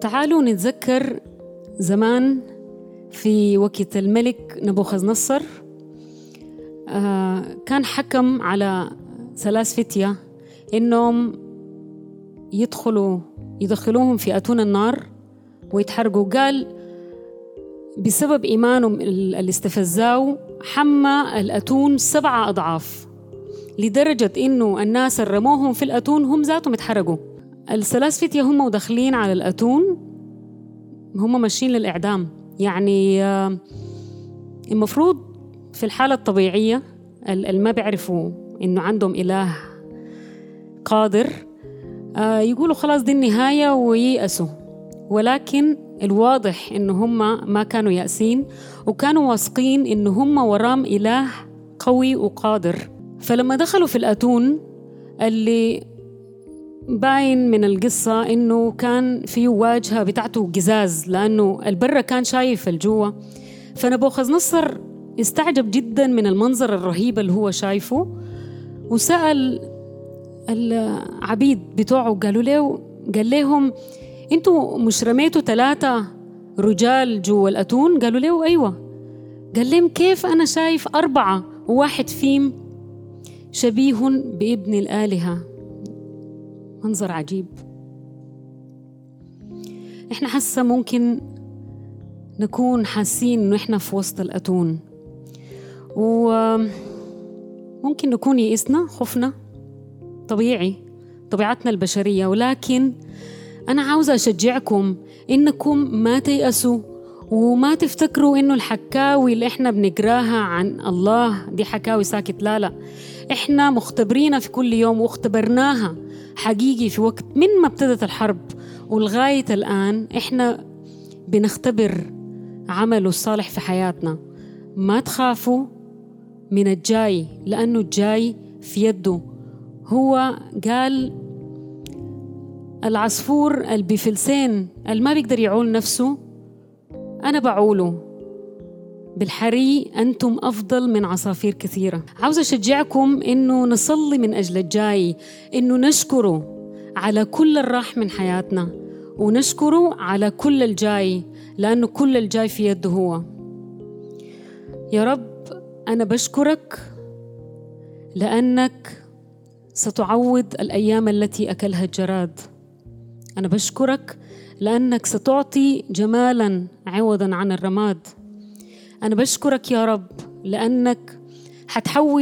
تعالوا نتذكر زمان في وقت الملك نبوخذ نصر آه كان حكم على ثلاث فتية إنهم يدخلوا يدخلوهم في أتون النار ويتحرقوا قال بسبب إيمانهم اللي استفزاوا حمى الأتون سبعة أضعاف لدرجة إنه الناس اللي رموهم في الأتون هم ذاتهم اتحرقوا الثلاث فتية هم وداخلين على الأتون هم ماشيين للإعدام يعني آه، المفروض في الحالة الطبيعية اللي ما بيعرفوا إنه عندهم إله قادر آه، يقولوا خلاص دي النهاية وييأسوا ولكن الواضح إنه هم ما كانوا يأسين وكانوا واثقين إنه هم ورام إله قوي وقادر فلما دخلوا في الأتون اللي باين من القصة إنه كان في واجهة بتاعته قزاز لأنه البرة كان شايف الجوا فنبوخذ نصر استعجب جدا من المنظر الرهيب اللي هو شايفه وسأل العبيد بتوعه قالوا له قال لهم انتوا مش رميتوا ثلاثة رجال جوا الأتون قالوا له أيوة قال لهم كيف أنا شايف أربعة وواحد فيهم شبيه بابن الآلهة منظر عجيب احنا حاسة ممكن نكون حاسين انه احنا في وسط الأتون وممكن نكون يئسنا خفنا طبيعي طبيعتنا البشرية ولكن أنا عاوزة أشجعكم إنكم ما تيأسوا وما تفتكروا إنه الحكاوي اللي إحنا بنقراها عن الله دي حكاوي ساكت لا لا إحنا مختبرينها في كل يوم واختبرناها حقيقي في وقت من ما ابتدت الحرب ولغاية الآن إحنا بنختبر عمله الصالح في حياتنا ما تخافوا من الجاي لأنه الجاي في يده هو قال العصفور اللي بفلسين اللي ما بيقدر يعول نفسه أنا بعوله بالحري أنتم أفضل من عصافير كثيرة عاوزة أشجعكم إنه نصلي من أجل الجاي إنه نشكره على كل الراح من حياتنا ونشكره على كل الجاي لأنه كل الجاي في يده هو يا رب أنا بشكرك لأنك ستعوض الأيام التي أكلها الجراد أنا بشكرك لأنك ستعطي جمالا عوضا عن الرماد أنا بشكرك يا رب لأنك حتحول